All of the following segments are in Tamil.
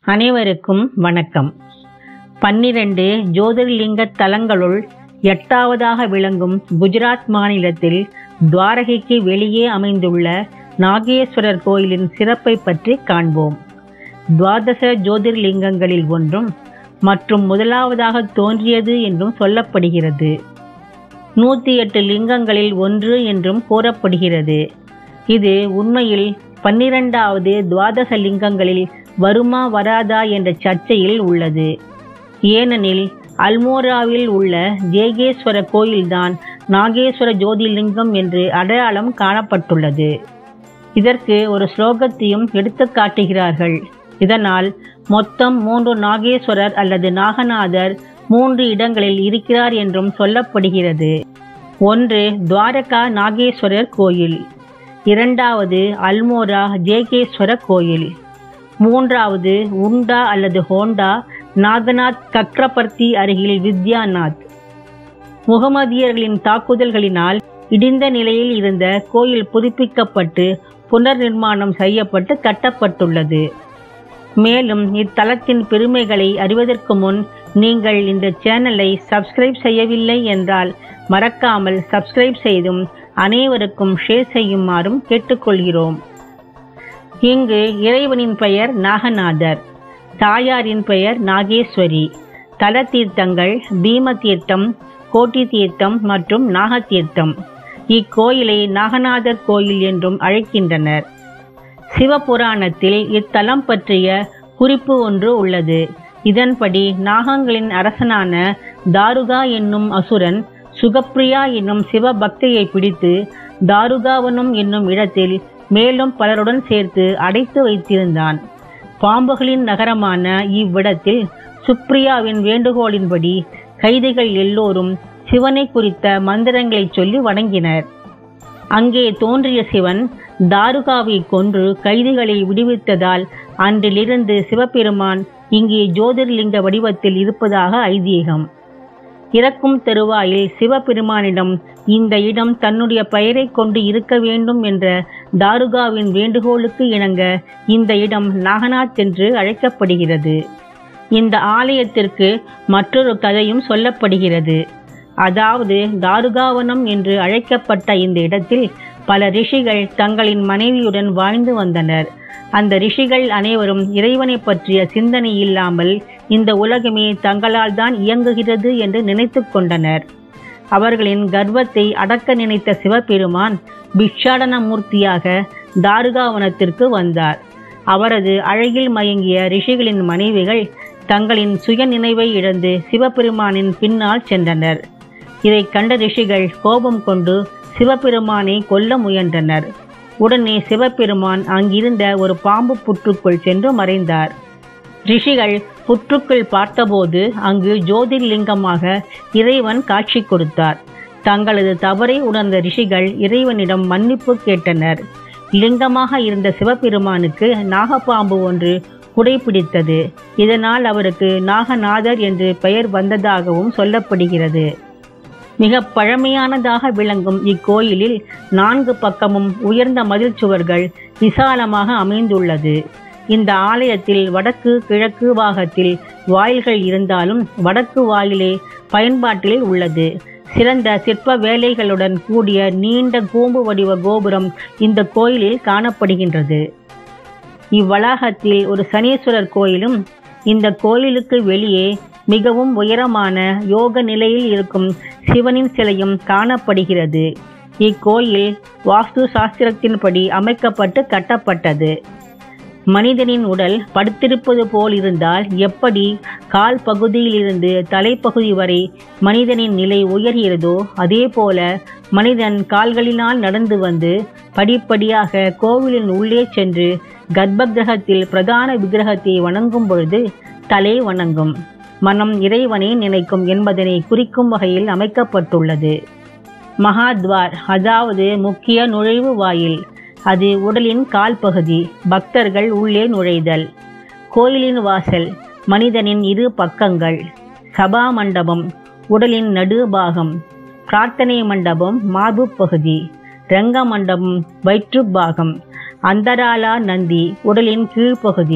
அனைவருக்கும் வணக்கம் பன்னிரண்டு ஜோதிர்லிங்க தலங்களுள் எட்டாவதாக விளங்கும் குஜராத் மாநிலத்தில் துவாரகைக்கு வெளியே அமைந்துள்ள நாகேஸ்வரர் கோயிலின் சிறப்பை பற்றி காண்போம் துவாதச ஜோதிர்லிங்கங்களில் ஒன்றும் மற்றும் முதலாவதாக தோன்றியது என்றும் சொல்லப்படுகிறது நூற்றி எட்டு லிங்கங்களில் ஒன்று என்றும் கூறப்படுகிறது இது உண்மையில் பன்னிரண்டாவது துவாதச லிங்கங்களில் வருமா வராதா என்ற சர்ச்சையில் உள்ளது ஏனெனில் அல்மோராவில் உள்ள ஜேகேஸ்வர கோயில்தான் நாகேஸ்வர ஜோதிர்லிங்கம் என்று அடையாளம் காணப்பட்டுள்ளது இதற்கு ஒரு ஸ்லோகத்தையும் எடுத்து காட்டுகிறார்கள் இதனால் மொத்தம் மூன்று நாகேஸ்வரர் அல்லது நாகநாதர் மூன்று இடங்களில் இருக்கிறார் என்றும் சொல்லப்படுகிறது ஒன்று துவாரகா நாகேஸ்வரர் கோயில் இரண்டாவது அல்மோரா ஜேகேஸ்வர கோயில் மூன்றாவது உண்டா அல்லது ஹோண்டா நாகநாத் கக்ரபர்த்தி அருகில் வித்யாநாத் முகமதியர்களின் தாக்குதல்களினால் இடிந்த நிலையில் இருந்த கோயில் புதுப்பிக்கப்பட்டு புனர் நிர்மாணம் செய்யப்பட்டு கட்டப்பட்டுள்ளது மேலும் இத்தலத்தின் பெருமைகளை அறிவதற்கு முன் நீங்கள் இந்த சேனலை சப்ஸ்கிரைப் செய்யவில்லை என்றால் மறக்காமல் சப்ஸ்கிரைப் செய்தும் அனைவருக்கும் ஷேர் செய்யுமாறும் கேட்டுக்கொள்கிறோம் இங்கு இறைவனின் பெயர் நாகநாதர் தாயாரின் பெயர் நாகேஸ்வரி தல தீர்த்தங்கள் பீம தீர்த்தம் கோட்டி தீர்த்தம் மற்றும் நாகத்தீர்த்தம் இக்கோயிலை நாகநாதர் கோயில் என்றும் அழைக்கின்றனர் சிவபுராணத்தில் இத்தலம் பற்றிய குறிப்பு ஒன்று உள்ளது இதன்படி நாகங்களின் அரசனான தாருகா என்னும் அசுரன் சுகப்பிரியா என்னும் சிவபக்தியை பிடித்து தாருகாவனம் என்னும் இடத்தில் மேலும் பலருடன் சேர்த்து அடைத்து வைத்திருந்தான் பாம்புகளின் நகரமான இவ்விடத்தில் சுப்ரியாவின் வேண்டுகோளின்படி கைதிகள் எல்லோரும் சிவனை குறித்த மந்திரங்களை சொல்லி வணங்கினர் அங்கே தோன்றிய சிவன் தாருகாவை கொன்று கைதிகளை விடுவித்ததால் அன்றிலிருந்து சிவபெருமான் இங்கே ஜோதிர்லிங்க வடிவத்தில் இருப்பதாக ஐதீகம் இறக்கும் தருவாயில் சிவபெருமானிடம் இந்த இடம் தன்னுடைய பெயரை கொண்டு இருக்க வேண்டும் என்ற தாருகாவின் வேண்டுகோளுக்கு இணங்க இந்த இடம் நாகநாத் என்று அழைக்கப்படுகிறது இந்த ஆலயத்திற்கு மற்றொரு கதையும் சொல்லப்படுகிறது அதாவது தாருகாவனம் என்று அழைக்கப்பட்ட இந்த இடத்தில் பல ரிஷிகள் தங்களின் மனைவியுடன் வாழ்ந்து வந்தனர் அந்த ரிஷிகள் அனைவரும் இறைவனை பற்றிய சிந்தனை இல்லாமல் இந்த உலகமே தங்களால் தான் இயங்குகிறது என்று நினைத்து கொண்டனர் அவர்களின் கர்வத்தை அடக்க நினைத்த சிவபெருமான் பிக்ஷாடன மூர்த்தியாக தாருகாவனத்திற்கு வந்தார் அவரது அழகில் மயங்கிய ரிஷிகளின் மனைவிகள் தங்களின் சுய நினைவை இழந்து சிவபெருமானின் பின்னால் சென்றனர் இதை கண்ட ரிஷிகள் கோபம் கொண்டு சிவபெருமானை கொல்ல முயன்றனர் உடனே சிவபெருமான் அங்கிருந்த ஒரு பாம்பு புற்றுக்குள் சென்று மறைந்தார் ரிஷிகள் புற்றுக்குள் பார்த்தபோது அங்கு ஜோதிர்லிங்கமாக இறைவன் காட்சி கொடுத்தார் தங்களது தவறை உணர்ந்த ரிஷிகள் இறைவனிடம் மன்னிப்பு கேட்டனர் லிங்கமாக இருந்த சிவபெருமானுக்கு நாகப்பாம்பு ஒன்று குடைபிடித்தது இதனால் அவருக்கு நாகநாதர் என்று பெயர் வந்ததாகவும் சொல்லப்படுகிறது மிக பழமையானதாக விளங்கும் இக்கோயிலில் நான்கு பக்கமும் உயர்ந்த மதில் சுவர்கள் விசாலமாக அமைந்துள்ளது இந்த ஆலயத்தில் வடக்கு கிழக்கு பாகத்தில் வாயில்கள் இருந்தாலும் வடக்கு வாயிலே பயன்பாட்டில் உள்ளது சிறந்த சிற்ப வேலைகளுடன் கூடிய நீண்ட கூம்பு வடிவ கோபுரம் இந்த கோயிலில் காணப்படுகின்றது இவ்வளாகத்தில் ஒரு சனீஸ்வரர் கோயிலும் இந்த கோயிலுக்கு வெளியே மிகவும் உயரமான யோக நிலையில் இருக்கும் சிவனின் சிலையும் காணப்படுகிறது இக்கோயில் வாஸ்து சாஸ்திரத்தின்படி அமைக்கப்பட்டு கட்டப்பட்டது மனிதனின் உடல் படுத்திருப்பது போல் இருந்தால் எப்படி கால் பகுதியிலிருந்து தலைப்பகுதி வரை மனிதனின் நிலை உயர்கிறதோ அதே போல மனிதன் கால்களினால் நடந்து வந்து படிப்படியாக கோவிலின் உள்ளே சென்று கர்ப்ப கிரகத்தில் பிரதான விக்கிரகத்தை வணங்கும் பொழுது தலை வணங்கும் மனம் இறைவனை நினைக்கும் என்பதனை குறிக்கும் வகையில் அமைக்கப்பட்டுள்ளது மகாத்வார் அதாவது முக்கிய நுழைவு வாயில் அது உடலின் கால் பகுதி பக்தர்கள் உள்ளே நுழைதல் கோயிலின் வாசல் மனிதனின் இரு பக்கங்கள் சபா மண்டபம் உடலின் நடுபாகம் பிரார்த்தனை மண்டபம் மார்பு பகுதி ரங்க மண்டபம் வயிற்றுப்பாகம் அந்தராலா நந்தி உடலின் கீழ்ப்பகுதி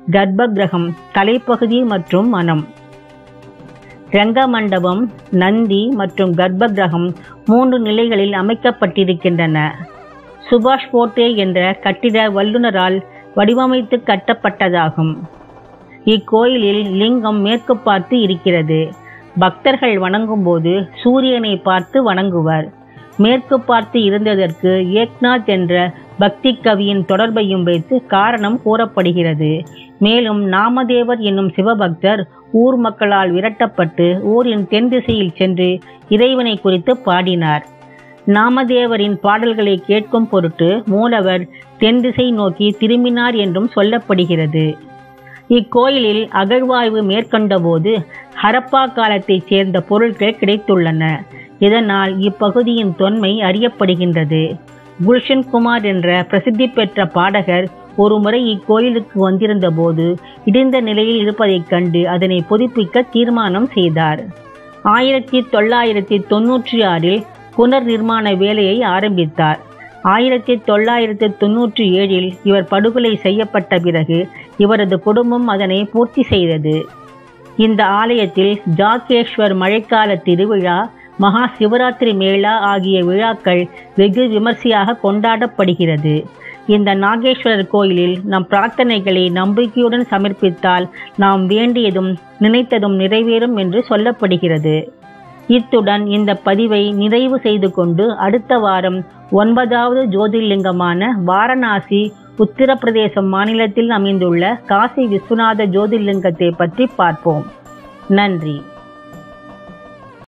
கர்ப்ப கிரகம் தலைப்பகுதி மற்றும் மனம் ரங்க மண்டபம் நந்தி மற்றும் கர்ப்ப கிரகம் மூன்று நிலைகளில் அமைக்கப்பட்டிருக்கின்றன சுபாஷ் போட்டே என்ற கட்டிட வல்லுநரால் வடிவமைத்து கட்டப்பட்டதாகும் இக்கோயிலில் லிங்கம் மேற்கு பார்த்து இருக்கிறது பக்தர்கள் வணங்கும்போது சூரியனை பார்த்து வணங்குவர் மேற்கு பார்த்து இருந்ததற்கு ஏக்நாத் என்ற பக்தி கவியின் தொடர்பையும் வைத்து காரணம் கூறப்படுகிறது மேலும் நாமதேவர் என்னும் சிவபக்தர் ஊர் மக்களால் விரட்டப்பட்டு ஊரின் தென் திசையில் சென்று இறைவனை குறித்து பாடினார் நாமதேவரின் பாடல்களை கேட்கும் பொருட்டு மூலவர் தென் திசை நோக்கி திரும்பினார் என்றும் சொல்லப்படுகிறது இக்கோயிலில் அகழ்வாய்வு மேற்கொண்டபோது ஹரப்பா காலத்தைச் சேர்ந்த பொருட்கள் கிடைத்துள்ளன இதனால் இப்பகுதியின் தொன்மை அறியப்படுகின்றது குல்ஷன் குமார் என்ற பிரசித்தி பெற்ற பாடகர் ஒருமுறை இக்கோயிலுக்கு வந்திருந்த போது இடிந்த நிலையில் இருப்பதைக் கண்டு அதனை புதுப்பிக்க தீர்மானம் செய்தார் ஆயிரத்தி தொள்ளாயிரத்தி தொன்னூற்றி ஆறில் புனர் நிர்மாண வேலையை ஆரம்பித்தார் ஆயிரத்தி தொள்ளாயிரத்தி தொன்னூற்றி ஏழில் இவர் படுகொலை செய்யப்பட்ட பிறகு இவரது குடும்பம் அதனை பூர்த்தி செய்தது இந்த ஆலயத்தில் ஜாகேஸ்வர் மழைக்கால திருவிழா மகா சிவராத்திரி மேளா ஆகிய விழாக்கள் வெகு விமர்சையாக கொண்டாடப்படுகிறது இந்த நாகேஸ்வரர் கோயிலில் நம் பிரார்த்தனைகளை நம்பிக்கையுடன் சமர்ப்பித்தால் நாம் வேண்டியதும் நினைத்ததும் நிறைவேறும் என்று சொல்லப்படுகிறது இத்துடன் இந்த பதிவை நிறைவு செய்து கொண்டு அடுத்த வாரம் ஒன்பதாவது ஜோதிர்லிங்கமான வாரணாசி உத்தரப்பிரதேசம் மாநிலத்தில் அமைந்துள்ள காசி விஸ்வநாத ஜோதிர்லிங்கத்தை பற்றி பார்ப்போம் நன்றி